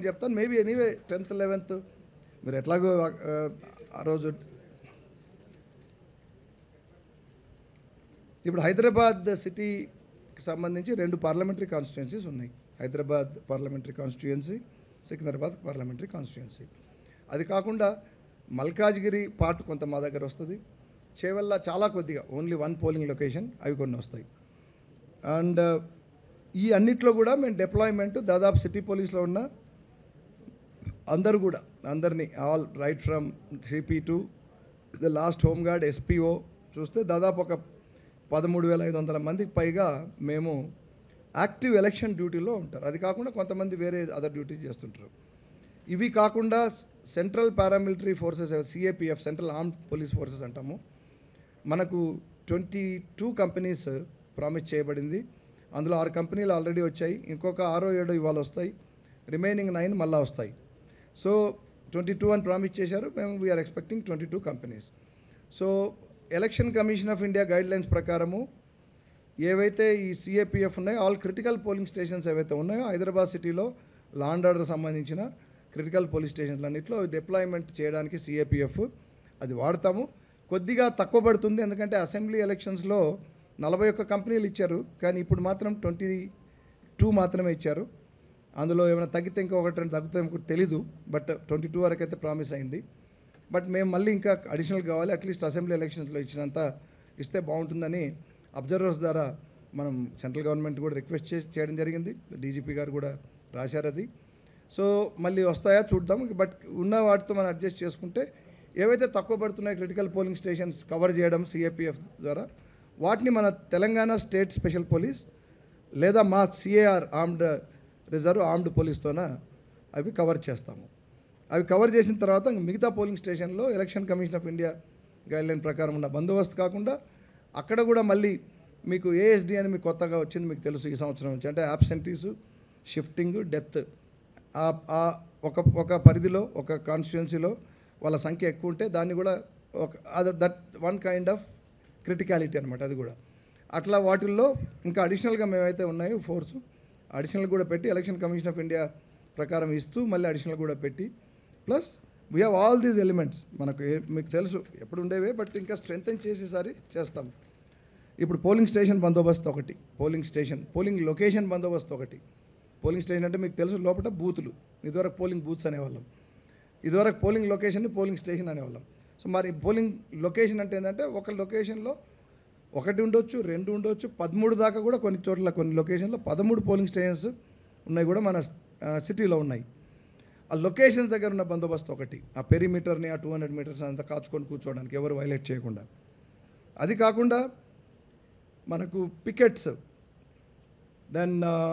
చెప్తాను maybe anyway tenth eleventh మీరు ఎట్లాగో ఆ, ఆ రోజు ఇప్పుడు హైదరాబాద్ సిటీకి సంబంధించి రెండు పార్లమెంటరీ కాన్స్టిట్యుయెన్సీస్ ఉన్నాయి Hyderabad parliamentary constituency Secunderabad parliamentary constituency అది కాకుండా మల్కాజ్గిరి పార్ట్ కొంత మా దగ్గర వస్తుంది చేవల్ల చాలా కొద్దిగా ఓన్లీ వన్ పోలింగ్ లొకేషన్ అవి కొన్ని వస్తాయి అండ్ ఈ అన్నిట్లో కూడా మేము డిప్లాయ్మెంట్ దాదాపు సిటీ పోలీస్లో ఉన్న అందరూ కూడా అందరినీ all right from CP to the last home guard SPO చూస్తే దాదాపు ఒక పదమూడు వేల ఐదు వందల మందికి పైగా మేము యాక్టివ్ ఎలక్షన్ డ్యూటీలో ఉంటారు అది కాకుండా కొంతమంది వేరే అదర్ డ్యూటీ చేస్తుంటారు ఇవి కాకుండా central paramilitary forces CAPF central arm police forces అంటాము మనకు ట్వంటీ టూ కంపెనీస్ ప్రామిస్ చేయబడింది అందులో ఆరు కంపెనీలు ఆల్రెడీ వచ్చాయి ఇంకొక ఆరో ఏడో ఇవాళ వస్తాయి రిమైనింగ్ నైన్ మళ్ళా వస్తాయి సో ట్వంటీ టూ అని ప్రామిస్ చేశారు మేము we're expecting twenty two companies so election commission of India guidelines ప్రకారము ఏవైతే ఈ సిఏపిఎఫ్ ఉన్నాయో ఆల్ క్రిటికల్ పోలింగ్ స్టేషన్స్ ఏవైతే ఉన్నాయో హైదరాబాద్ సిటీలో లా అండ్ ఆర్డర్ సంబంధించిన క్రిటికల్ పోలీస్ స్టేషన్లన్నింటిలో డిప్లాయ్మెంట్ చేయడానికి సిఏపిఎఫ్ అది వాడతాము కొద్దిగా తక్కువ పడుతుంది ఎందుకంటే అసెంబ్లీ ఎలక్షన్స్లో నలభై ఒక్క కంపెనీలు ఇచ్చారు కానీ ఇప్పుడు మాత్రం ట్వంటీ టూ మాత్రమే ఇచ్చారు అందులో ఏమైనా తగ్గితే ఇంకొకటి రెండు తగ్గుతాయి కూడా తెలీదు బట్ ట్వంటీ టూ వరకు అయితే ప్రామిస్ అయింది బట్ మేము మళ్ళీ ఇంకా అడిషనల్ కావాలి అట్లీస్ట్ అసెంబ్లీ ఎలక్షన్స్లో ఇచ్చినంత ఇస్తే బాగుంటుందని అబ్జర్వర్స్ ద్వారా మనం సెంట్రల్ గవర్నమెంట్ కూడా రిక్వెస్ట్ చేసి చేయడం జరిగింది డీజీపీ గారు కూడా రాశారు అది సో మళ్ళీ వస్తాయా చూద్దాం బట్ ఉన్న వాటితో మనం అడ్జస్ట్ చేసుకుంటే ఏవైతే తక్కువ పడుతున్నాయో క్రిటికల్ పోలింగ్ స్టేషన్స్ కవర్ చేయడం సిఏపిఎఫ్ ద్వారా వాటిని మన తెలంగాణ స్టేట్ స్పెషల్ పోలీస్ లేదా మా సిఏఆర్ ఆర్మ్డ్ రిజర్వ్ ఆర్మ్డ్ పోలీస్తోన అవి కవర్ చేస్తాము అవి కవర్ చేసిన తర్వాత ఇంక మిగతా పోలింగ్ స్టేషన్లో election commission of India guideline ప్రకారం ఉన్న బందోబస్తు కాకుండా అక్కడ కూడా మళ్ళీ మీకు ఏఎస్డి అని మీకు కొత్తగా వచ్చింది మీకు తెలుసు ఈ సంవత్సరం నుంచి అంటే యాబ్సెంటీసు షిఫ్టింగ్ డెత్ ఆ ఒక ఒక పరిధిలో ఒక కాన్స్టిట్యున్సీలో వాళ్ళ సంఖ్య ఎక్కువ ఉంటే దాన్ని కూడా ఒక అది that one kind of criticality అనమాట అది కూడా అట్లా వాటిల్లో ఇంకా అడిషనల్గా మేమైతే ఉన్నాయో ఫోర్సు అడిషనల్ కూడా పెట్టి ఎలక్షన్ కమిషన్ ఆఫ్ ఇండియా ప్రకారం ఇస్తూ మళ్ళీ అడిషనల్ కూడా పెట్టి plus we have all these elements మనకు ఏ- మీకు తెలుసు ఎప్పుడు ఉండేవే బట్ ఇంకా స్ట్రెంగ్తన్ చేసేసారి చేస్తాం ఇప్పుడు పోలింగ్ స్టేషన్ బందోబస్తు ఒకటి పోలింగ్ స్టేషన్ పోలింగ్ లొకేషన్ బందోబస్తు ఒకటి పోలింగ్ స్టేషన్ అంటే మీకు తెలుసు లోపల బూతులు ఇదివరకు పోలింగ్ బూత్స్ అనేవాళ్ళం ఇదివరకు పోలింగ్ లొకేషన్ని పోలింగ్ స్టేషన్ అనేవాళ్ళం సో మరి పోలింగ్ లొకేషన్ అంటే ఏంటంటే ఒక లొకేషన్లో ఒకటి ఉండొచ్చు రెండు ఉండొచ్చు పదమూడు దాకా కూడా కొన్ని చోట్ల కొన్ని లొకేషన్లో పదమూడు పోలింగ్ స్టేషన్స్ ఉన్నాయి కూడా మన ఆ, సిటీలో ఉన్నాయి ఆ లొకేషన్స్ దగ్గర ఉన్న బందోబస్తు ఒకటి ఆ పెరిమీటర్ని ఆ టూ హండ్రెడ్ మీటర్స్ అంతా కాచుకొని కూర్చోవడానికి ఎవరు వైలేట్ చేయకుండా అది కాకుండా మనకు పికెట్స్ దెన్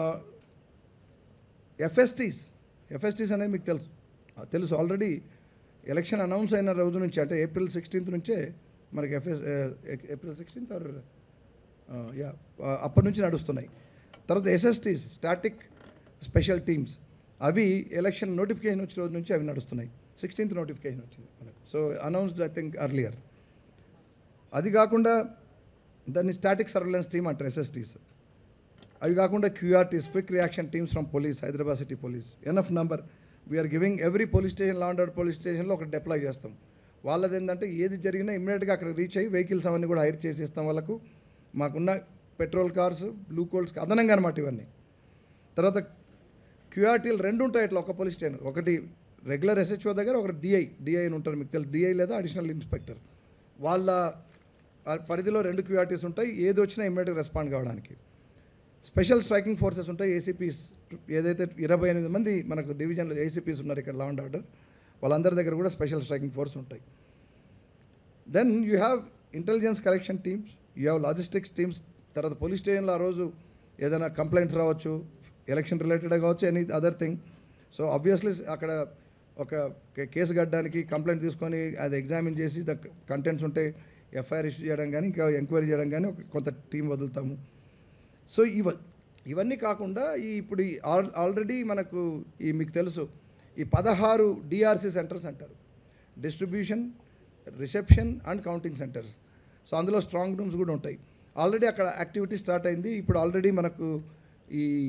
ఎఫ్ఎస్టీస్ ఎఫ్ఎస్టీస్ అనేది మీకు తెలుసు ఆ, తెలుసు ఆల్రెడీ ఎలక్షన్ అనౌన్స్ అయిన రోజు నుంచి అంటే ఏప్రిల్ సిక్స్టీన్త్ నుంచే మనకి ఎఫ్ఎస్ ఏప్రిల్ సిక్స్టీన్త్ ఆర్ యా అప్పటి నుంచి నడుస్తున్నాయి తర్వాత ఎస్ఎస్టీస్ స్టాటిక్ స్పెషల్ టీమ్స్ అవి ఎలక్షన్ నోటిఫికేషన్ వచ్చిన రోజు నుంచి అవి నడుస్తున్నాయి సిక్స్టీన్త్ నోటిఫికేషన్ వచ్చింది మనకు so announced I think earlier అది కాకుండా దాన్ని స్టాటిక్ సర్వేలెన్స్ టీమ్ అంటారు ఎస్ఎస్టీస్ అవి కాకుండా QRTs quick reaction teams from police Hyderabad city police enough number we're giving every police station లా అండర్ పోలీస్ స్టేషన్లో ఒకటి డిప్లాయ్ చేస్తాం వాళ్ళది ఏంటంటే ఏది జరిగినా ఇమ్మీడియట్గా అక్కడ రీచ్ అయ్యి వెహికల్స్ అవన్నీ కూడా హైర్ చేసి ఇస్తాం వాళ్ళకు మాకున్న పెట్రోల్ కార్స్ బ్లూ కోల్డ్స్కి అదనంగా అనమాట ఇవన్నీ తర్వాత క్యూఆర్టీలు రెండు ఉంటాయి ఇట్లా ఒక పోలీస్ స్టేషన్ ఒకటి రెగ్యులర్ ఎస్హెచ్ఓ దగ్గర ఒకటి డిఐ డిఐ అని ఉంటారు మీకు తెలుసు డిఐ లేదా అడిషనల్ ఇన్స్పెక్టర్ వాళ్ళ ఆ పరిధిలో రెండు క్యూఆర్టీస్ ఉంటాయి ఏది వచ్చినా ఇమ్మీడియట్గా రెస్పాండ్ కావడానికి స్పెషల్ స్ట్రైకింగ్ ఫోర్సెస్ ఉంటాయి ఏసీపీస్ ఏదైతే ఇరవై ఎనిమిది మంది మనకు డివిజన్లో ఏసీపీస్ ఉన్నారు ఇక్కడ లా అండ్ ఆర్డర్ వాళ్ళందరి దగ్గర కూడా స్పెషల్ స్ట్రైకింగ్ ఫోర్స్ ఉంటాయి then you have intelligence collection teams you have logistics teams తర్వాత పోలీస్ స్టేషన్లో ఆ రోజు ఏదైనా కంప్లైంట్స్ రావచ్చు ఎలక్షన్ రిలేటెడ్ కావచ్చు any other thing so obviously అక్కడ ఒక కే- కేసు కట్టడానికి కంప్లైంట్ తీసుకొని అది ఎగ్జామిన్ చేసి ద కంటెంట్స్ ఉంటే ఎఫ్ఐఆర్ ఇష్యూ చేయడం కానీ ఇంకా ఎంక్వైరీ చేయడం కానీ ఒక కొంత టీం వదులుతాము సో ఇవ ఇవన్నీ కాకుండా ఈ ఇప్పుడు ఈ ఆల్ ఆల్రెడీ మనకు ఈ మీకు తెలుసు ఈ పదహారు డిఆర్సి సెంటర్స్ అంటారు distribution reception and counting centres so అందులో స్ట్రాంగ్ రూమ్స్ కూడా ఉంటాయి ఆల్రెడీ అక్కడ యాక్టివిటీ స్టార్ట్ అయింది ఇప్పుడు ఆల్రెడీ మనకు ఈ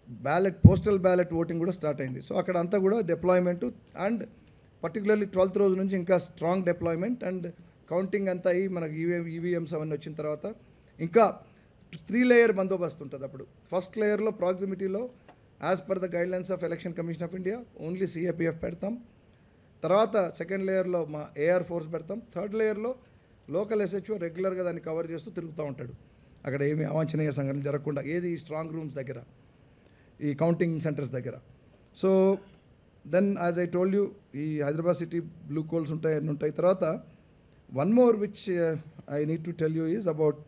బ్యాలెట్ పోస్టల్ బ్యాలెట్ ఓటింగ్ కూడా స్టార్ట్ అయింది సో అక్కడ అంతా కూడా డిప్లాయ్మెంట్ అండ్ పర్టికులర్లీ ట్వెల్త్ రోజు నుంచి ఇంకా స్ట్రాంగ్ డిప్లాయ్మెంట్ అండ్ కౌంటింగ్ అంతా అయ్యి మనకు ఈవీఎం ఈవీఎంస్ అవన్నీ వచ్చిన తర్వాత ఇంకా త్రీ లేయర్ బందోబస్తు ఉంటుంది అప్పుడు ఫస్ట్ లేయర్లో ప్రాక్సిమిటీలో as per the guidelines of election commission of India only CAPF పెడతాం తర్వాత సెకండ్ లేయర్లో మా ఏఆర్ ఫోర్స్ పెడతాం థర్డ్ లేయర్లో లోకల్ ఎస్హెచ్ఓ రెగ్యులర్గా దాన్ని కవర్ చేస్తూ తిరుగుతూ ఉంటాడు అక్కడ ఏమి అవాంఛనీయ సంఘటనలు జరగకుండా ఏది స్ట్రాంగ్ రూమ్స్ దగ్గర ఈ కౌంటింగ్ సెంటర్స్ దగ్గర so then as I told you ఈ హైదరాబాద్ సిటీ బ్లూ కోల్స్ ఉంటాయి అన్ని ఉంటాయి తర్వాత one more which I need to tell you is about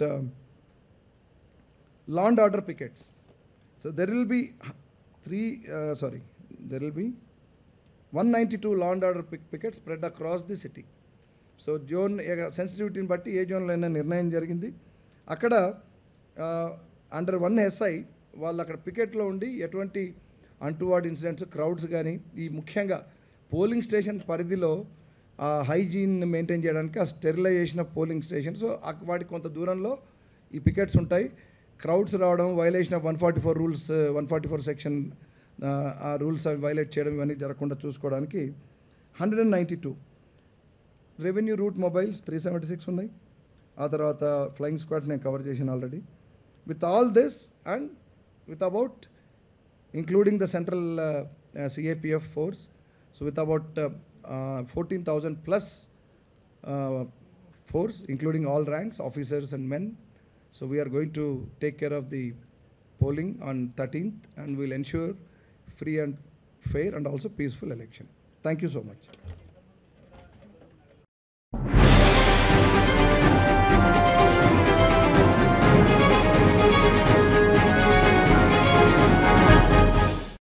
law and order pickets. So there will be three, uh, sorry, there will be 192 law and order pick- pickets spread across the city. So zone సెన్సిటివిటీని బట్టి ఏ జోన్లో అయినా నిర్ణయం జరిగింది అక్కడ under one SI వాళ్ళు అక్కడ పికెట్లో ఉండి ఎటువంటి అంటువార్డ్ ఇన్సిడెంట్స్ క్రౌడ్స్ కానీ ఈ ముఖ్యంగా పోలింగ్ స్టేషన్ పరిధిలో ఆ హైజీన్ మెయింటైన్ చేయడానికి ఆ sterilisation of polling station so వాటికి కొంత దూరంలో ఈ పికెట్స్ ఉంటాయి క్రౌడ్స్ రావడం violation of one forty four rules one forty four section ఆ రూల్స్ అవి వైలేట్ చేయడం ఇవన్నీ జరగకుండా చూసుకోవడానికి hundred and ninety two revenue route mobiles three seventy six ఉన్నాయి ఆ తర్వాత ఫ్లయింగ్ స్క్వాడ్ నేను కవర్ చేశాను already with all this and with about including the central CAPF force so with about fourteen thousand plus force, including all ranks, officers and men. So we are going to take care of the polling on 13th and we'll ensure free and fair and also peaceful election. Thank you so much.